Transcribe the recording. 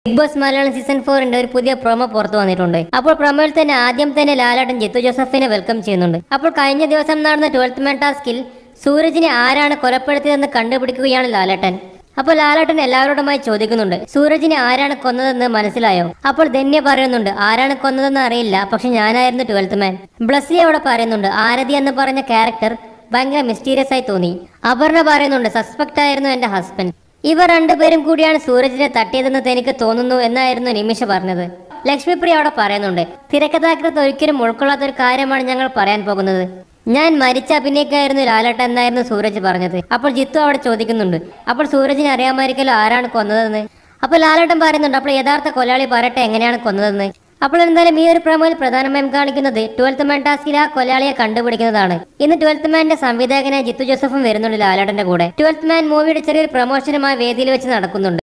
big boss Malayalam season ഫോറിന്റെ ഒരു പുതിയ പ്രൊമോ പുറത്തു വന്നിട്ടുണ്ട് അപ്പോൾ പ്രൊമോയിൽ തന്നെ ആദ്യം തന്നെ ലാലാട്ടൻ ജിത്തു ജോസഫിനെ വെൽക്കം ചെയ്യുന്നുണ്ട് അപ്പോൾ കഴിഞ്ഞ ദിവസം നടന്ന ട്വൽത്ത് മാൻ ടാസ്കിൽ സൂരജിനെ ആരാണ് കൊലപ്പെടുത്തിയതെന്ന് കണ്ടുപിടിക്കുകയാണ് ലാലേട്ടൻ അപ്പോൾ ലാലേട്ടൻ എല്ലാവരോടുമായി ചോദിക്കുന്നുണ്ട് സൂരജിനെ ആരാണ് കൊന്നതെന്ന് മനസ്സിലായോ അപ്പോൾ ധന്യ പറയുന്നുണ്ട് ആരാണ് കൊന്നതെന്ന് അറിയില്ല പക്ഷെ ഞാനായിരുന്നു ട്വൽത്ത് മാൻ ബ്ലസ്സി അവിടെ പറയുന്നുണ്ട് ആരതി എന്ന് പറഞ്ഞ ക്യാരക്ടർ ഭയങ്കര മിസ്റ്റീരിയസ് ആയി തോന്നി അപർണ പറയുന്നുണ്ട് സസ്പെക്ട് ആയിരുന്നു എന്റെ ഹസ്ബൻഡ് ഇവർ രണ്ടുപേരും കൂടിയാണ് സൂരജിനെ തട്ടിയതെന്ന് തനിക്ക് തോന്നുന്നു എന്നായിരുന്നു നിമിഷ പറഞ്ഞത് ലക്ഷ്മിപ്രിയ അവിടെ പറയുന്നുണ്ട് തിരക്കഥാകൃത്ത് ഒരിക്കലും ഉൾക്കൊള്ളാത്ത ഒരു കാര്യമാണ് ഞങ്ങൾ പറയാൻ പോകുന്നത് ഞാൻ മരിച്ച അഭിനയിക്കായിരുന്നു ലാലേട്ട എന്നായിരുന്നു സൂരജ് പറഞ്ഞത് അപ്പോൾ ജിത്തു അവിടെ ചോദിക്കുന്നുണ്ട് അപ്പോൾ സൂരജിനെ അറിയാമായിരിക്കല്ലോ ആരാണ് കൊന്നതെന്ന് അപ്പോൾ ലാലേട്ടൻ പറയുന്നുണ്ട് അപ്പോൾ യഥാർത്ഥ കൊലയാളി പറയട്ടെ എങ്ങനെയാണ് കൊന്നതെന്ന് അപ്പോൾ എന്തായാലും ഈ ഒരു പ്രമോയിൽ പ്രധാനമായും കാണിക്കുന്നത് ട്വൽത്ത് മാൻ ടാസ്കിൽ ആ കൊലയാളിയെ കണ്ടുപിടിക്കുന്നതാണ് ഇന്ന് ട്വൽത്ത് മാന്റെ സംവിധായകനായ ജിത്തു ജോസഫും വരുന്നുണ്ട് ലാലേട്ടന്റെ കൂടെ ട്വൽത്ത് മാൻ മൂവിയുടെ ചെറിയൊരു പ്രൊമോഷനുമായി വേദിയിൽ വെച്ച് നടക്കുന്നുണ്ട്